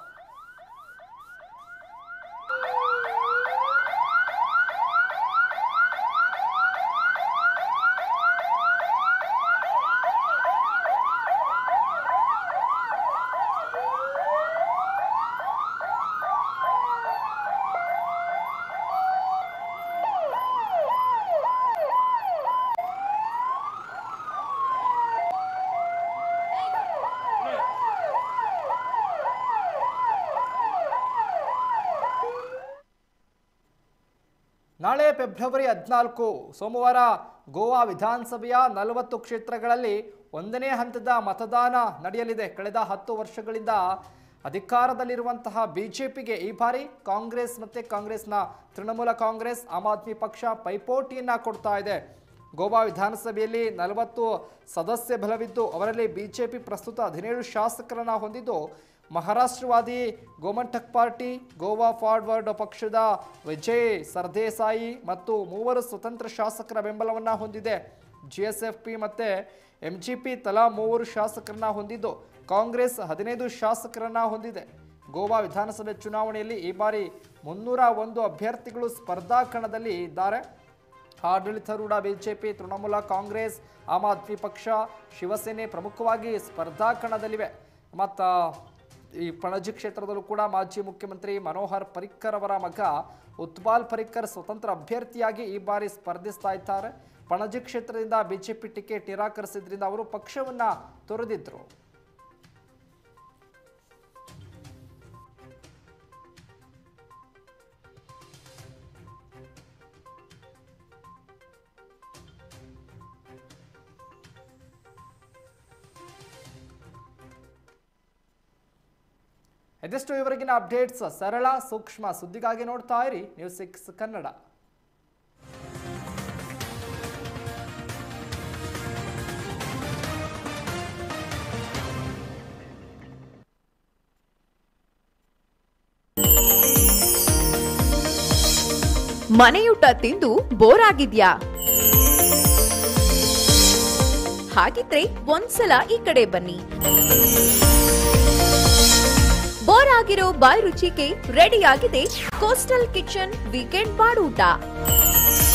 ನಾಳೆ ಫೆಬ್ರವರಿ ಹದಿನಾಲ್ಕು ಸೋಮವಾರ ಗೋವಾ ವಿಧಾನಸಭೆಯ ನಲವತ್ತು ಕ್ಷೇತ್ರಗಳಲ್ಲಿ ಒಂದನೇ ಹಂತದ ಮತದಾನ ನಡೆಯಲಿದೆ ಕಳೆದ ಹತ್ತು ವರ್ಷಗಳಿಂದ ಅಧಿಕಾರದಲ್ಲಿರುವಂತಹ ಬಿಜೆಪಿಗೆ ಈ ಬಾರಿ ಕಾಂಗ್ರೆಸ್ ಮತ್ತೆ ಕಾಂಗ್ರೆಸ್ನ ತೃಣಮೂಲ ಕಾಂಗ್ರೆಸ್ ಆಮ್ ಆದ್ಮಿ ಪಕ್ಷ ಪೈಪೋಟಿಯನ್ನ ಕೊಡ್ತಾ ಇದೆ ಗೋವಾ ವಿಧಾನಸಭೆಯಲ್ಲಿ ನಲವತ್ತು ಸದಸ್ಯ ಬಲವಿದ್ದು ಅವರಲ್ಲಿ ಬಿಜೆಪಿ ಪ್ರಸ್ತುತ ಹದಿನೇಳು ಶಾಸಕರನ್ನ ಹೊಂದಿದ್ದು ಮಹಾರಾಷ್ಟ್ರವಾದಿ ಗೋಮಂಟಕ್ ಪಾರ್ಟಿ ಗೋವಾ ಫಾರ್ವರ್ಡ್ ಪಕ್ಷದ ವಿಜಯ್ ಸರ್ದೇಸಾಯಿ ಮತ್ತು ಮೂವರು ಸ್ವತಂತ್ರ ಶಾಸಕರ ಬೆಂಬಲವನ್ನ ಹೊಂದಿದೆ ಜಿಎಸ್ಎಫ್ಪಿ ಮತ್ತೆ ಎಂಜಿಪಿ ತಲಾ ಮೂವರು ಶಾಸಕರನ್ನ ಹೊಂದಿದ್ದು ಕಾಂಗ್ರೆಸ್ ಹದಿನೈದು ಶಾಸಕರನ್ನ ಹೊಂದಿದೆ ಗೋವಾ ವಿಧಾನಸಭೆ ಚುನಾವಣೆಯಲ್ಲಿ ಈ ಬಾರಿ ಮುನ್ನೂರ ಒಂದು ಅಭ್ಯರ್ಥಿಗಳು ಸ್ಪರ್ಧಾ ಕಣದಲ್ಲಿ ಇದ್ದಾರೆ ಆಡಳಿತಾರೂಢ ಬಿಜೆಪಿ ತೃಣಮೂಲ ಕಾಂಗ್ರೆಸ್ ಆಮ್ ಆದ್ಮಿ ಪಕ್ಷ ಶಿವಸೇನೆ ಪ್ರಮುಖವಾಗಿ ಸ್ಪರ್ಧಾ ಕಣದಲ್ಲಿವೆ ಮತ್ತು ಈ ಪಣಜಿ ಕ್ಷೇತ್ರದಲ್ಲೂ ಕೂಡ ಮಾಜಿ ಮುಖ್ಯಮಂತ್ರಿ ಮನೋಹರ್ ಪರಿಕ್ಕರ್ ಅವರ ಮಗ ಉತ್ಪಾಲ್ ಪರಿಕ್ಕರ್ ಸ್ವತಂತ್ರ ಅಭ್ಯರ್ಥಿಯಾಗಿ ಈ ಬಾರಿ ಸ್ಪರ್ಧಿಸ್ತಾ ಇದ್ದಾರೆ ಪಣಜಿ ಕ್ಷೇತ್ರದಿಂದ ಬಿಜೆಪಿ ಟಿಕೆಟ್ ನಿರಾಕರಿಸಿದ್ರಿಂದ ಅವರು ಪಕ್ಷವನ್ನ ತೊರೆದಿದ್ರು ಇದಿಷ್ಟು ಇವರೆಗಿನ ಅಪ್ಡೇಟ್ಸ್ ಸರಳ ಸೂಕ್ಷ್ಮ ಸುದ್ದಿಗಾಗಿ ನೋಡ್ತಾ ಇರಿ ನ್ಯೂಸ್ ಸಿಕ್ಸ್ ಕನ್ನಡ ಮನೆಯೂಟ ತಿಂದು ಬೋರ್ ಆಗಿದ್ಯಾ ಹಾಗಿದ್ರೆ ಒಂದ್ಸಲ ಈ ಕಡೆ ಬನ್ನಿ ಬೋರ್ ಆಗಿರೋ ಬಾಯ್ ರುಚಿಗೆ ರೆಡಿ ಆಗಿದೆ ಕೋಸ್ಟಲ್ ಕಿಚನ್ ವೀಕೆಂಡ್ ಬಾಡೂಟ